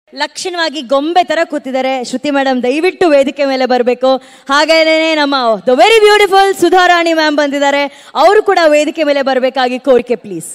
ಲಕ್ಷಣವಾಗಿ ಗೊಂಬೆ ತರ ಕೂತಿದ್ದಾರೆ ಶ್ರುತಿ ಮೇಡಮ್ ದಯವಿಟ್ಟು ವೇದಿಕೆ ಮೇಲೆ ಬರಬೇಕು ಹಾಗೇನೇ ನಮ್ಮ the very beautiful Sudharani ma'am ಬಂದಿದ್ದಾರೆ ಅವರು ಕೂಡ ವೇದಿಕೆ ಮೇಲೆ ಬರಬೇಕಾಗಿ ಕೋರಿಕೆ ಪ್ಲೀಸ್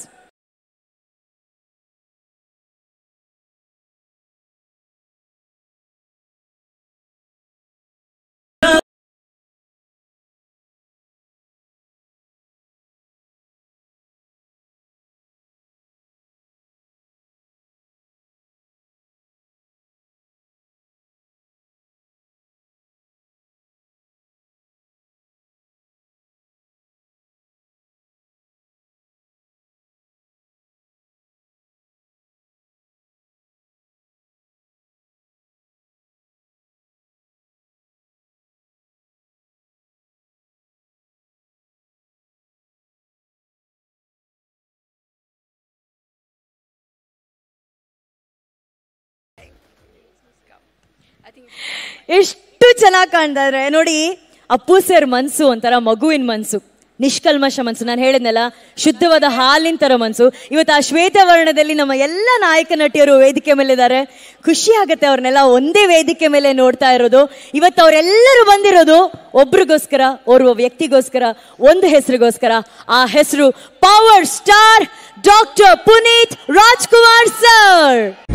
ಎಷ್ಟು ಚೆನ್ನಾಗಿ ಕಾಣ್ತಾರೆ ನೋಡಿ ಅಪ್ಪು ಸರ್ ಮನ್ಸು ಒಂಥರ ಮಗುವಿನ ಮನ್ಸು ನಿಷ್ಕಲ್ಮಶ ಮನ್ಸು ನಾನು ಹೇಳಿದ್ನಲ್ಲ ಶುದ್ಧವಾದ ಹಾಲಿನ ತರ ಮನ್ಸು ಇವತ್ತು ಆ ಶ್ವೇತವರ್ಣದಲ್ಲಿ ನಮ್ಮ ಎಲ್ಲ ನಾಯಕ ನಟಿಯರು ವೇದಿಕೆ ಮೇಲೆ ಇದ್ದಾರೆ ಖುಷಿ ಆಗುತ್ತೆ ಅವ್ರನ್ನೆಲ್ಲ ಒಂದೇ ವೇದಿಕೆ ಮೇಲೆ ನೋಡ್ತಾ ಇರೋದು ಇವತ್ತು ಅವರೆಲ್ಲರೂ ಬಂದಿರೋದು ಒಬ್ರಿಗೋಸ್ಕರ ಓರ್ವ ವ್ಯಕ್ತಿಗೋಸ್ಕರ ಒಂದು ಹೆಸರಿಗೋಸ್ಕರ ಆ ಹೆಸರು power star doctor Puneeth Rajkumar sir